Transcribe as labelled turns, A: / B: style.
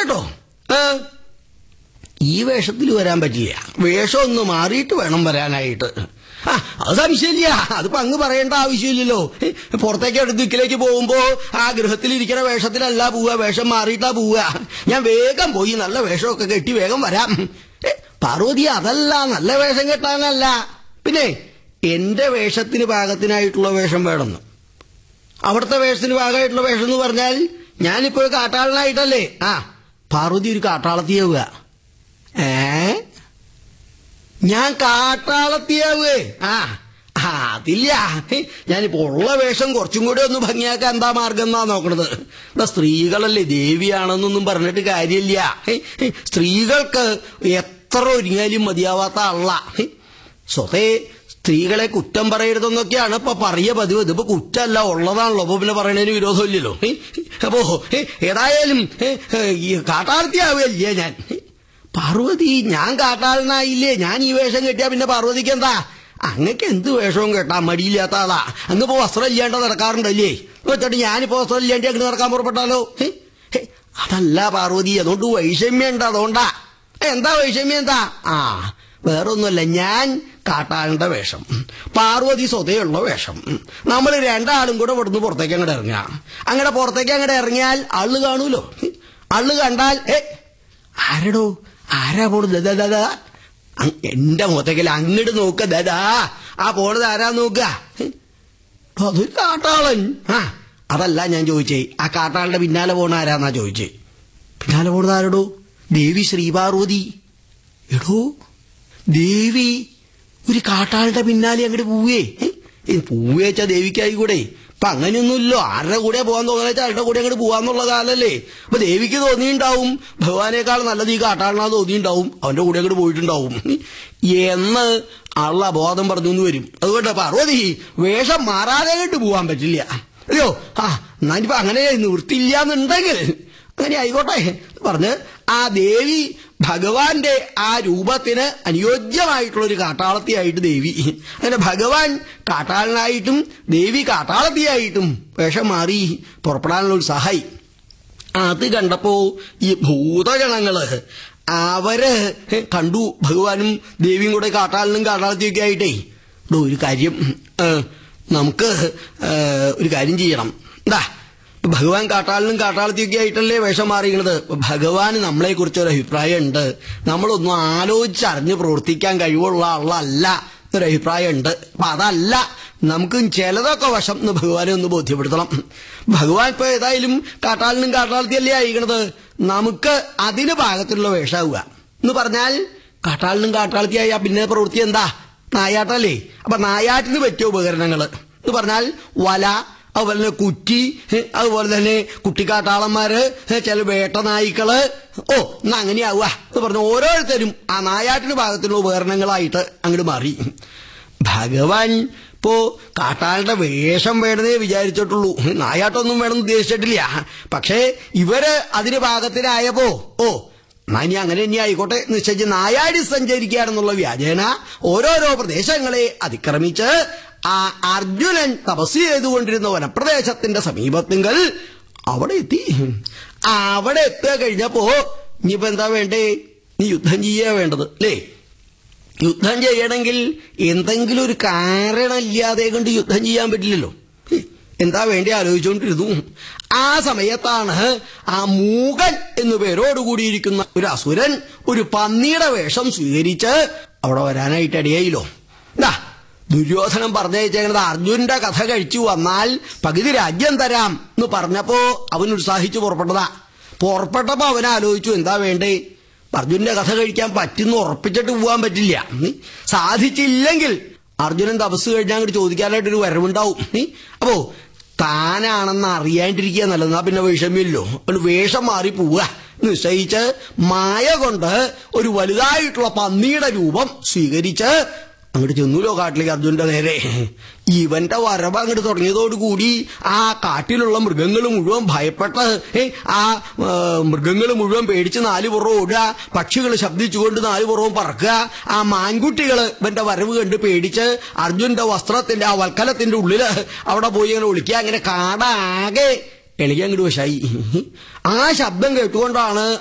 A: കേട്ടോ ഏ? ഈ വേഷത്തിൽ വരാൻ പറ്റില്ല വേഷം ഒന്ന് മാറിയിട്ട് വേണം വരാനായിട്ട് ആ അത് സംശയമില്ല അതിപ്പോ അങ്ങ് പറയേണ്ട ആവശ്യമില്ലല്ലോ ഏ, പുറത്തേക്ക് അടുത്ത് ദിക്കിലേക്ക് പോകുമ്പോ ആ ഗൃഹത്തിലിരിക്കുന്ന വേഷത്തിലല്ല പോവുക വേഷം മാറിയിട്ടാ പോവുക ഞാൻ വേഗം പോയി നല്ല വേഷമൊക്കെ കെട്ടി വേഗം വരാം ഏ, പാർവതി അതല്ല നല്ല വേഷം കെട്ടാനല്ല പിന്നെ എന്റെ വേഷത്തിന് പാകത്തിനായിട്ടുള്ള വേഷം വേണമെന്ന് അവിടുത്തെ വേഷത്തിന് ഭാഗമായിട്ടുള്ള വേഷം എന്ന് പറഞ്ഞാൽ ഞാനിപ്പോ ഒരു കാട്ടാളനായിട്ടല്ലേ ആ പാർവതി ഒരു കാട്ടാളത്തിയാവുക ഏ ഞാൻ കാട്ടാളത്തിയാവേ ആ ആ, അതില്ല ഹേ, ഞാനിപ്പോ ഉള്ള വേഷം കുറച്ചും കൂടി ഒന്ന് ഭംഗിയാക്കാൻ എന്താ മാർഗം എന്നാ നോക്കണത് ഇവിടെ സ്ത്രീകളല്ലേ ദേവിയാണെന്നൊന്നും പറഞ്ഞിട്ട് കാര്യമില്ല ഹേ, ഹേ, സ്ത്രീകൾക്ക് എത്ര ഒരുങ്ങിയാലും മതിയാവാത്ത ആളാ ഹേ, സ്വതേ സ്ത്രീകളെ കുറ്റം പറയരുതെന്നൊക്കെയാണ് ഇപ്പൊ പറയ പതിവ് ഇതിപ്പോ കുറ്റമല്ല ഉള്ളതാണല്ലോ അപ്പൊ പിന്നെ പറയണതിന് വിരോധമില്ലല്ലോ ഹേ, അപ്പോ ഹേ, ഏതായാലും ഹേ, ഹേ, ഈ കാട്ടാളത്തിയാവുകയല്ലേ ഞാൻ ഹേ, പാർവതി ഞാൻ കാട്ടാളനായില്ലേ ഞാൻ ഈ വേഷം കെട്ടിയാ പിന്നെ പാർവതിക്ക് എന്താ അങ്ങക്ക് എന്ത് വേഷവും കേട്ടാ മടിയില്ലാത്ത ആളാ അങ്ങിപ്പോ വസ്ത്രം ഇല്ലാണ്ട് നടക്കാറുണ്ടല്ലേ വെച്ചിട്ട് ഞാനിപ്പോ വസ്ത്രം ഇല്ലാണ്ട് അങ്ങ് നടക്കാൻ പുറപ്പെട്ടാലോ ഹേ, ഹേ, അതല്ല പാർവതി അതുകൊണ്ട് വൈഷമ്യം ഉണ്ട് അതുകൊണ്ടാ എന്താ വൈഷമ്യം എന്താ ആ വേറൊന്നുമല്ല ഞാൻ കാട്ടാളിന്റെ വേഷം പാർവതി സ്വതയുള്ള വേഷം നമ്മൾ രണ്ടാളും കൂടെ ഇവിടുന്ന് പുറത്തേക്ക് അങ്ങോട്ട് ഇറങ്ങുക അങ്ങനെ പുറത്തേക്ക് അങ്ങോട്ട് ഇറങ്ങിയാൽ ആള് കാണൂലോ ആള് കണ്ടാൽ ഏ ആരടോ ആരാ പോണത് ദാ, ദാ, ദാ. അങ് എന്റെ മുഖത്തേക്കൽ അങ്ങോട്ട് നോക്ക ദാ ആ പോണത് ആരാ നോക്ക അതൊരു കാട്ടാളൻ ആ അതല്ല ഞാൻ ചോദിച്ചേ ആ കാട്ടാളന്റെ പിന്നാലെ പോണ ആരാന്നാ ചോദിച്ചേ പിന്നാലെ പോണത് ആരടോ ദേവി ശ്രീപാർവതി എടോ ദേവി ഒരു കാട്ടാളുടെ പിന്നാലെ അങ്ങോട്ട് പോവേ പൂവേച്ച ദേവിക്കായി കൂടെ ഇപ്പൊ അങ്ങനെയൊന്നുമില്ലോ ആരുടെ കൂടെ പോകാൻ തോന്നുന്ന ആരുടെ കൂടെ അങ്ങോട്ട് പോവാന്നുള്ള കാലല്ലേ അപ്പൊ ദേവിക്ക് തോന്നിയിട്ടുണ്ടാവും ഭഗവാനേക്കാൾ നല്ലത് ഈ കാട്ടാളനാ തോന്നിയിട്ടുണ്ടാവും അവന്റെ കൂടെ അങ്ങോട്ട് പോയിട്ടുണ്ടാവും എന്ന് ആളുടെ അബോധം പറഞ്ഞു എന്ന് വരും അതുകൊണ്ട് പാർവതി വേഷം മാറാതെ അങ്ങോട്ട് പോവാൻ പറ്റില്ല അയ്യോ ആ എന്നാനിപ്പോ അങ്ങനെ നിവൃത്തിയില്ല എന്നുണ്ടെങ്കിൽ അങ്ങനെ ആയിക്കോട്ടെ പറഞ്ഞ് ആ ദേവി ഭഗവാന്റെ ആ രൂപത്തിന് അനുയോജ്യമായിട്ടുള്ള ഒരു കാട്ടാളത്തിയായിട്ട് ദേവി അങ്ങനെ ഭഗവാൻ കാട്ടാളനായിട്ടും ദേവി കാട്ടാളത്തിയായിട്ടും വേഷം മാറി പുറപ്പെടാനുള്ള ഉത്സാഹായി അത് കണ്ടപ്പോ ഈ ഭൂതഗണങ്ങള് അവര് കണ്ടു ഭഗവാനും ദേവിയും കൂടെ കാട്ടാളിനും കാട്ടാളത്തിയൊക്കെ ആയിട്ടേ ഡോ ഒരു കാര്യം ഏ, നമുക്ക് ഏ, ഒരു കാര്യം ചെയ്യണം എന്താ ഭഗവാൻ കാട്ടാളിനും കാട്ടാളത്തിയൊക്കെ ആയിട്ടല്ലേ വേഷം മാറിയത് ഭഗവാന് നമ്മളെ കുറിച്ച് ഒരു അഭിപ്രായം ഉണ്ട് നമ്മളൊന്നും ആലോചിച്ചറിഞ്ഞ് പ്രവർത്തിക്കാൻ കഴിവുള്ള ആളല്ല ഒരു അഭിപ്രായം ഉണ്ട് അപ്പൊ അതല്ല നമുക്ക് ചിലതൊക്കെ വശം എന്ന് ഭഗവാനെ ഒന്ന് ബോധ്യപ്പെടുത്തണം ഭഗവാൻ ഇപ്പൊ ഏതായാലും കാട്ടാളിനും കാട്ടാളത്തിയല്ലേ അയക്കണത് നമുക്ക് അതിന് പാകത്തിലുള്ള വേഷമാവുക എന്ന് പറഞ്ഞാൽ കാട്ടാളിനും കാട്ടാളത്തിയായ പിന്നെ പ്രവൃത്തി എന്താ നായാട്ടല്ലേ അപ്പൊ നായാട്ടിന് പറ്റിയ ഉപകരണങ്ങൾ എന്ന് പറഞ്ഞാൽ വല അതുപോലെ തന്നെ കുറ്റി ഏ, അതുപോലെ തന്നെ കുട്ടിക്കാട്ടാളന്മാര് ഏ, ചില വേട്ട നായ്ക്കള് ഓ എന്നാ അങ്ങനെയാവുക എന്ന് പറഞ്ഞ ഓരോരുത്തരും ആ നായാട്ടിന് ഭാഗത്തുള്ള ഉപകരണങ്ങളായിട്ട് അങ്ങോട്ട് മാറി ഭഗവാൻ ഇപ്പോ കാട്ടാളുടെ വേഷം വേണമെന്നേ വിചാരിച്ചിട്ടുള്ളൂ നായാട്ടൊന്നും വേണമെന്ന് ഉദ്ദേശിച്ചിട്ടില്ല പക്ഷേ ഇവര് അതിന് പാകത്തിനായപ്പോ ഓ എന്നാ ഇനി അങ്ങനെ ഇനി ആയിക്കോട്ടെ നിശ്ചയിച്ച് നായാടി സഞ്ചരിക്കുകയാണെന്നുള്ള വ്യാജേന ഓരോരോ പ്രദേശങ്ങളെ അതിക്രമിച്ച് ആ അർജുനൻ തപസ് ചെയ്തുകൊണ്ടിരുന്ന വനപ്രദേശത്തിന്റെ സമീപത്തിങ്കൽ അവിടെ എത്തി അവിടെ എത്തുക കഴിഞ്ഞപ്പോ ഇനിയിപ്പോ എന്താ വേണ്ടേ നീ യുദ്ധം ചെയ്യാ വേണ്ടത് അല്ലേ യുദ്ധം ചെയ്യണമെങ്കിൽ എന്തെങ്കിലും ഒരു കാരണമില്ലാതെ കൊണ്ട് യുദ്ധം ചെയ്യാൻ പറ്റില്ലല്ലോ ഹ്, എന്താ വേണ്ടി ആലോചിച്ചുകൊണ്ടിരുന്നു ആ സമയത്താണ് ആ മൂകൻ എന്നു പേരോടുകൂടിയിരിക്കുന്ന ഒരു അസുരൻ ഒരു പന്നിയുടെ വേഷം സ്വീകരിച്ച് അവിടെ വരാനായിട്ട് ഇടയായില്ലോ എന്താ ദുര്യോധനം പറഞ്ഞയച്ചേക്കണത് അർജുനന്റെ കഥ കഴിച്ചു വന്നാൽ പകുതി രാജ്യം തരാം എന്ന് പറഞ്ഞപ്പോ അവൻ ഉത്സാഹിച്ചു പുറപ്പെട്ടതാ പുറപ്പെട്ടപ്പോ അവൻ ആലോചിച്ചു എന്താ വേണ്ടേ അർജുനന്റെ കഥ കഴിക്കാൻ പറ്റുന്ന ഉറപ്പിച്ചിട്ട് പോകാൻ പറ്റില്ല ഉം. സാധിച്ചില്ലെങ്കിൽ അർജുനൻ തപസ് കഴിഞ്ഞാൽ അങ്ങോട്ട് ചോദിക്കാനായിട്ട് ഒരു വരവുണ്ടാവും ഉം. അപ്പോ താനാണെന്ന് അറിയാണ്ടിരിക്കുക നല്ലത് എന്നാ പിന്നെ വിഷമില്ലല്ലോ അവന് വേഷം മാറി പോവുക നിശ്ചയിച്ച് മായ കൊണ്ട് ഒരു വലുതായിട്ടുള്ള പന്നിയുടെ രൂപം സ്വീകരിച്ച് അങ്ങോട്ട് ചെന്നൂലോ കാട്ടിലേക്ക് അർജുനന്റെ നേരെ ഇവന്റെ വരവ് അങ്ങോട്ട് തുടങ്ങിയതോടുകൂടി ആ കാട്ടിലുള്ള മൃഗങ്ങൾ മുഴുവൻ ഭയപ്പെട്ട് ഏ, ആ മൃഗങ്ങൾ മുഴുവൻ പേടിച്ച് നാല് പുറവും ഓടുക പക്ഷികൾ ശബ്ദിച്ചുകൊണ്ട് നാല് പുറവും പറക്കുക ആ മാൻകുട്ടികൾ ഇവന്റെ വരവ് കണ്ട് പേടിച്ച് അർജുനന്റെ വസ്ത്രത്തിന്റെ ആ വൽക്കലത്തിന്റെ ഉള്ളില് അവിടെ പോയി അങ്ങനെ ഒളിക്കുക അങ്ങനെ കാടാകെ എളിയ അങ്ങോട്ട് വശായി ആ ശബ്ദം കേട്ടുകൊണ്ടാണ്